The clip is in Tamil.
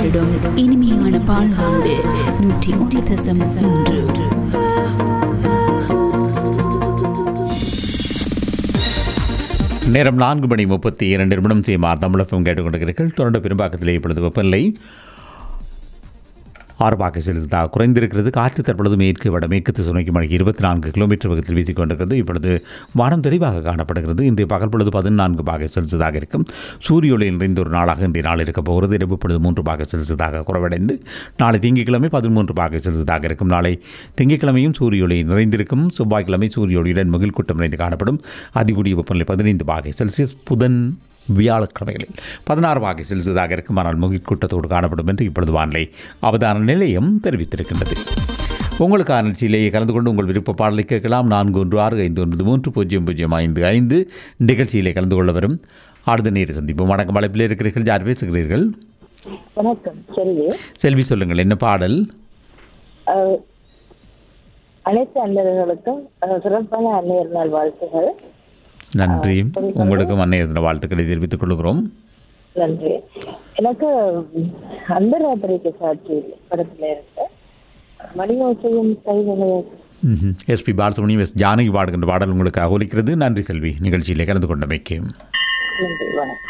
வருடம் இனிமையான பால்வாண்டு நூற்றி மூன்று தசம் மூன்று நேரம் நான்கு மணி முப்பத்தி இரண்டு நிமிடம் செய்யுமா தமிழகம் கேட்டுக்கொண்டிருக்கிறீர்கள் தொடர்ந்து பெரும்பாக்கத்திலே இப்பொழுது வெப்பநிலை ஆறு பாக்கை செலுத்ததாக குறைந்திருக்கிறது காற்று தற்பொழுது மேற்கு வடமேற்கு திசைநோக்கி மணிக்கு இருபத்தி நான்கு கிலோமீட்டர் வேகத்தில் வீசிக்கொண்டிருக்கிறது இப்பொழுது வானம் தெளிவாக காணப்படுகிறது இன்றைய பகல் பொழுது பதினான்கு பாகை செலுத்ததாக இருக்கும் சூரிய ஒளி நிறைந்த ஒரு நாளாக இன்றைய நாள் இருக்கப் போகிறது இரவு பொழுது மூன்று பாகை செலுத்ததாக குறைவடைந்து நாளை திங்கட்கிழமை பதிமூன்று பாகை செலுத்ததாக இருக்கும் நாளை திங்கட்கிழமையும் சூரிய ஒளி நிறைந்திருக்கும் செவ்வாய்க்கிழமை சூரிய ஒளியுடன் மகிழ் கூட்டம் நிறைந்து காணப்படும் அதிகூடிய வெப்பநிலை பதினைந்து பாகை செல்சியஸ் புதன் வியாழக்கிழமைகளில் பதினாறு வாகை செலுத்ததாக இருக்கும் ஆனால் முகிற்கூட்டத்தோடு காணப்படும் என்று இப்பொழுது வானிலை அவதான நிலையம் தெரிவித்திருக்கின்றது உங்களுக்கான நிகழ்ச்சியிலேயே கலந்து கொண்டு உங்கள் விருப்ப பாடலை கேட்கலாம் நான்கு ஒன்று ஆறு ஐந்து ஒன்பது மூன்று பூஜ்ஜியம் பூஜ்ஜியம் ஐந்து ஐந்து நிகழ்ச்சியிலே கலந்து கொள்ள வரும் ஆடுத நேர சந்திப்பு வணக்கம் அழைப்பில் இருக்கிறீர்கள் யார் பேசுகிறீர்கள் வணக்கம் செல்வி செல்வி சொல்லுங்கள் என்ன பாடல் அஹ், அனைத்து அன்பர்களுக்கும் அஹ், சிறப்பான அன்னையர் நாள் வாழ்த்துகள் நன்றி உங்களுக்கும் அன்னைய தின வாழ்த்துக்களை தெரிவித்துக் கொள்கிறோம் நன்றி எனக்கு அந்தராத்திரிக்கு சாட்சி படத்துல இருக்கு மணியோசையும் கைகளை எஸ்பி பாலசுமணியம் எஸ் ஜானகி பாடுகின்ற பாடல் உங்களுக்கு ஒலிக்கிறது நன்றி செல்வி நிகழ்ச்சியிலே கலந்து கொண்டமைக்கு நன்றி வணக்கம்